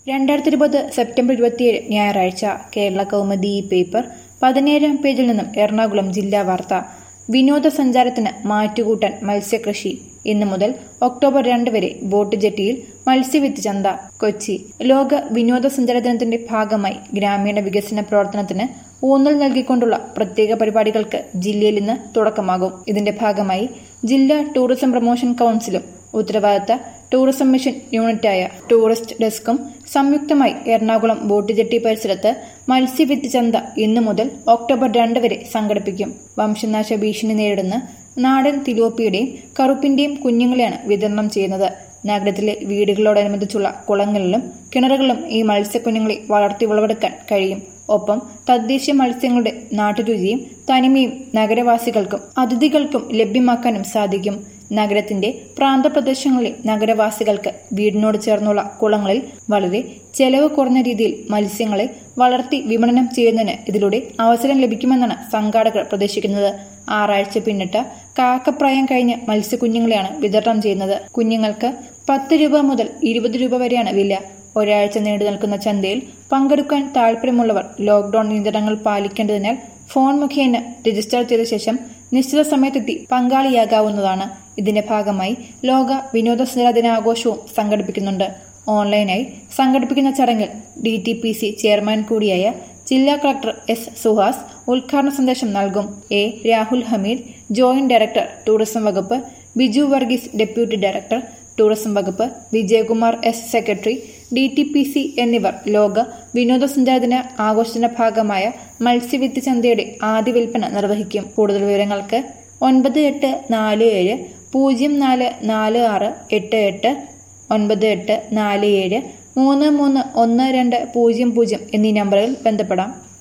രണ്ടായിരത്തി ഇരുപത് സെപ്റ്റംബർ ഇരുപത്തിയേഴ് ഞായറാഴ്ച കേരള കൗമുദി ഈ പേപ്പർ പതിനേഴാം പേജിൽ നിന്നും എറണാകുളം ജില്ലാ വാർത്ത വിനോദസഞ്ചാരത്തിന് മാറ്റുകൂട്ടാൻ മത്സ്യകൃഷി ഇന്നു മുതൽ ഒക്ടോബർ രണ്ട് വരെ ബോട്ട് ജെട്ടിയിൽ മത്സ്യവിത്ത് ചന്ത കൊച്ചി ലോക വിനോദസഞ്ചാര ദിനത്തിന്റെ ഭാഗമായി ഗ്രാമീണ വികസന പ്രവർത്തനത്തിന് ഊന്നൽ നൽകിക്കൊണ്ടുള്ള പ്രത്യേക പരിപാടികൾക്ക് ജില്ലയിൽ ഇന്ന് തുടക്കമാകും ഇതിന്റെ ഭാഗമായി ജില്ലാ ടൂറിസം പ്രൊമോഷൻ കൌൺസിലും ഉത്തരവാദിത്ത ടൂറിസം മിഷൻ യൂണിറ്റായ ടൂറിസ്റ്റ് ഡെസ്കും സംയുക്തമായി എറണാകുളം ബോട്ട് ജെട്ടി പരിസരത്ത് മത്സ്യവിത്ത് ചന്ത ഇന്നു മുതൽ ഒക്ടോബർ രണ്ട് വരെ സംഘടിപ്പിക്കും വംശനാശ ഭീഷണി നേരിടുന്ന നാടൻ തിലോപ്പിയുടെയും കറുപ്പിന്റെയും കുഞ്ഞുങ്ങളെയാണ് വിതരണം ചെയ്യുന്നത് നഗരത്തിലെ വീടുകളോടനുബന്ധിച്ചുള്ള കുളങ്ങളിലും കിണറുകളിലും ഈ മത്സ്യക്കുഞ്ഞുങ്ങളെ വളർത്തി വിളവെടുക്കാൻ കഴിയും ഒപ്പം തദ്ദേശീയ മത്സ്യങ്ങളുടെ നാട്ടുരുചിയും തനിമയും നഗരവാസികൾക്കും അതിഥികൾക്കും ലഭ്യമാക്കാനും സാധിക്കും നഗരത്തിന്റെ പ്രാന്തപ്രദേശങ്ങളിലെ നഗരവാസികൾക്ക് വീടിനോട് ചേർന്നുള്ള കുളങ്ങളിൽ വളരെ ചെലവ് കുറഞ്ഞ രീതിയിൽ മത്സ്യങ്ങളെ വളർത്തി വിപണനം ചെയ്യുന്നതിന് ഇതിലൂടെ അവസരം ലഭിക്കുമെന്നാണ് സംഘാടകർ പ്രതീക്ഷിക്കുന്നത് ആറാഴ്ച പിന്നിട്ട കാക്കപ്രായം കഴിഞ്ഞ മത്സ്യക്കുഞ്ഞുങ്ങളെയാണ് വിതരണം ചെയ്യുന്നത് കുഞ്ഞുങ്ങൾക്ക് പത്ത് രൂപ മുതൽ ഇരുപത് രൂപ വരെയാണ് വില ഒരാഴ്ച നീണ്ടു നിൽക്കുന്ന ചന്തയിൽ പങ്കെടുക്കാൻ താൽപ്പര്യമുള്ളവർ ലോക്ഡൌൺ നിയന്ത്രണങ്ങൾ പാലിക്കേണ്ടതിനാൽ ഫോൺ മുഖേന രജിസ്റ്റർ ചെയ്ത ശേഷം നിശ്ചിത സമയത്തെത്തി പങ്കാളിയാകാവുന്നതാണ് ഇതിന്റെ ഭാഗമായി ലോക വിനോദസഞ്ചാര ദിനാഘോഷവും സംഘടിപ്പിക്കുന്നുണ്ട് ഓൺലൈനായി സംഘടിപ്പിക്കുന്ന ചടങ്ങിൽ D T P C chairman കൂടിയായ ജില്ലാ കളക്ടർ എസ് സുഹാസ് ഉദ്ഘാടന സന്ദേശം നൽകും A Rahul Hameed joint director tourism വകുപ്പ് Biju Varghese deputy director tourism വകുപ്പ് Vijayakumar S secretary D T P C എന്നിവർ ലോക വിനോദസഞ്ചാര ദിന ആഘോഷത്തിന്റെ ഭാഗമായ മത്സ്യവിത്ത് ചന്തയുടെ ആദ്യ വിൽപ്പന നിർവഹിക്കും കൂടുതൽ വിവരങ്ങൾക്ക് ഒൻപത് എട്ട് നാല് ഏഴ് പൂജ്യം നാല് നാല് ആറ് എട്ട് എട്ട് ഒൻപത് എട്ട് നാല് ഏഴ് മൂന്ന് മൂന്ന് ഒന്ന് രണ്ട് പൂജ്യം പൂജ്യം എന്നീ നമ്പറുകളിൽ ബന്ധപ്പെടാം